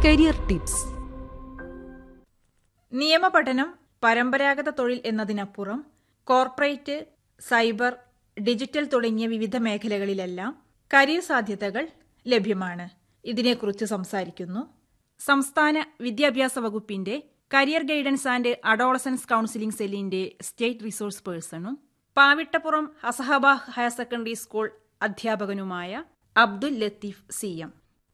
career tips നിയമപഠനം പരമ്പരാഗത തൊഴിൽ എന്നതിനപ്പുറം കോർപ്പറേറ്റ് സൈബർ ഡിജിറ്റൽ തുടങ്ങിയ വിവിധ മേഖലകളിലെല്ലാം കരിയർ സാധ്യതകൾ ലഭ്യമാണ് ഇതിനെക്കുറിച്ച് സംസാരിക്കുന്നു സംസ്ഥാന വിദ്യാഭ്യാസ വകുപ്പിന്റെ career guidance and adolescence counselling സെല്ലിന്റെ സ്റ്റേറ്റ് റിസോഴ്സ് പേഴ്സണും Pavittappuram Asabah higher secondary school അധ്യാപകനുമായ അബ്ദുൽ ലത്തീഫ് സി എം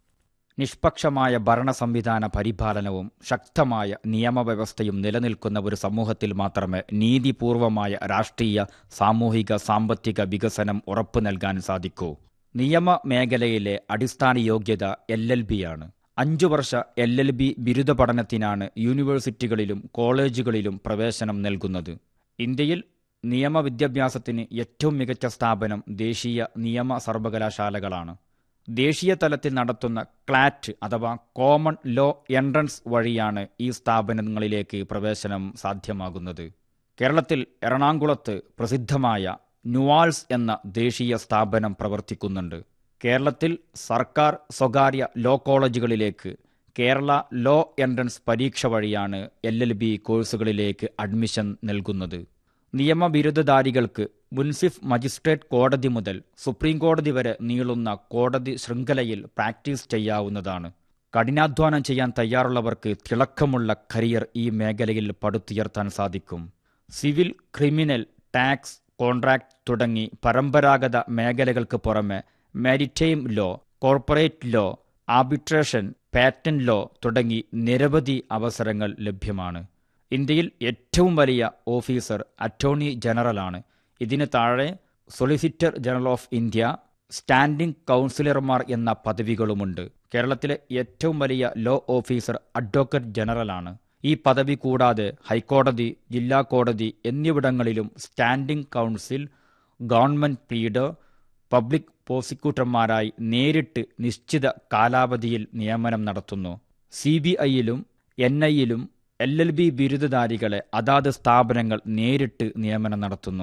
നിഷ്പക്ഷമായ ഭരണ സംവിധാന പരിപാലനവും ശക്തമായ നിയമവ്യവസ്ഥയും നിലനിൽക്കുന്ന ഒരു സമൂഹത്തിൽ മാത്രമേ നീതിപൂർവമായ രാഷ്ട്രീയ സാമൂഹിക സാമ്പത്തിക വികസനം ഉറപ്പു നൽകാൻ സാധിക്കൂ നിയമ മേഖലയിലെ അടിസ്ഥാന യോഗ്യത എൽ എൽ ബി ആണ് അഞ്ചു വർഷ എൽ എൽ ബി ബിരുദ പഠനത്തിനാണ് യൂണിവേഴ്സിറ്റികളിലും കോളേജുകളിലും പ്രവേശനം നൽകുന്നത് ഇന്ത്യയിൽ നിയമവിദ്യാഭ്യാസത്തിന് ഏറ്റവും മികച്ച സ്ഥാപനം ദേശീയ നിയമ സർവകലാശാലകളാണ് ദേശീയ തലത്തിൽ നടത്തുന്ന ക്ലാറ്റ് അഥവാ കോമൺ ലോ എൻട്രൻസ് വഴിയാണ് ഈ സ്ഥാപനങ്ങളിലേക്ക് പ്രവേശനം സാധ്യമാകുന്നത് കേരളത്തിൽ എറണാകുളത്ത് പ്രസിദ്ധമായ നുവാൾസ് എന്ന ദേശീയ സ്ഥാപനം പ്രവർത്തിക്കുന്നുണ്ട് കേരളത്തിൽ സർക്കാർ സ്വകാര്യ ലോ കോളേജുകളിലേക്ക് കേരള ലോ എൻട്രൻസ് പരീക്ഷ വഴിയാണ് എൽ എൽ ബി കോഴ്സുകളിലേക്ക് അഡ്മിഷൻ നൽകുന്നത് നിയമബിരുദധാരികൾക്ക് മുൻസിഫ് മജിസ്ട്രേറ്റ് കോടതി മുതൽ സുപ്രീം കോടതി വരെ നീളുന്ന കോടതി ശൃംഖലയിൽ പ്രാക്ടീസ് ചെയ്യാവുന്നതാണ് കഠിനാധ്വാനം ചെയ്യാൻ തയ്യാറുള്ളവർക്ക് തിളക്കമുള്ള കരിയർ ഈ മേഖലയിൽ പടുത്തുയർത്താൻ സാധിക്കും സിവിൽ ക്രിമിനൽ ടാക്സ് കോൺട്രാക്ട് തുടങ്ങി പരമ്പരാഗത മേഖലകൾക്ക് പുറമെ maritime law corporate law arbitration patent law തുടങ്ങി നിരവധി അവസരങ്ങൾ ലഭ്യമാണ് ഇന്ത്യയിൽ ഏറ്റവും വലിയ ഓഫീസർ അറ്റോർണി ജനറലാണ് ഇതിന് താഴെ solicitor general of India standing കൗൺസിലർമാർ എന്ന പദവികളുമുണ്ട് കേരളത്തിലെ ഏറ്റവും വലിയ ലോ ഓഫീസർ അഡ്വക്കേറ്റ് ജനറലാണ് ഈ പദവി കൂടാതെ ഹൈക്കോടതി ജില്ലാ കോടതി എന്നിവിടങ്ങളിലും standing council government pleader public പ്രോസിക്യൂട്ടർമാരായി നേരിട്ട് നിശ്ചിത കാലാവധിയിൽ നിയമനം നടത്തുന്നു സി ബി ഐയിലും എൻ ഐയിലും എൽ എൽ ബി ബിരുദധാരികളെ അതാത് സ്ഥാപനങ്ങൾ നേരിട്ട് നിയമനം നടത്തുന്നു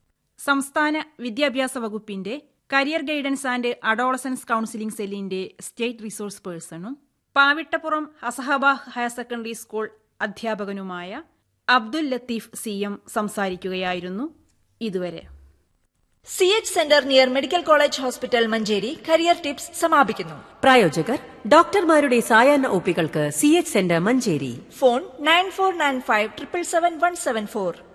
സംസ്ഥാന വിദ്യാഭ്യാസ വകുപ്പിന്റെ career guidance and adolescence counselling സെല്ലിന്റെ സ്റ്റേറ്റ് റിസോഴ്സ് പേഴ്സണും Pavittappuram Asabah higher secondary school അധ്യാപകനുമായ അബ്ദുൽ ലത്തീഫ് സി എം സംസാരിക്കുകയായിരുന്നു ഇതുവരെ C H centre near medical college hospital Manjeri career tips സമാപിക്കുന്നു പ്രായോജകർ ഡോക്ടർമാരുടെ സായാഹ്ന ഒപ്പികൾക്ക് C H centre Manjeri phone nine four nine five triple seven one seven four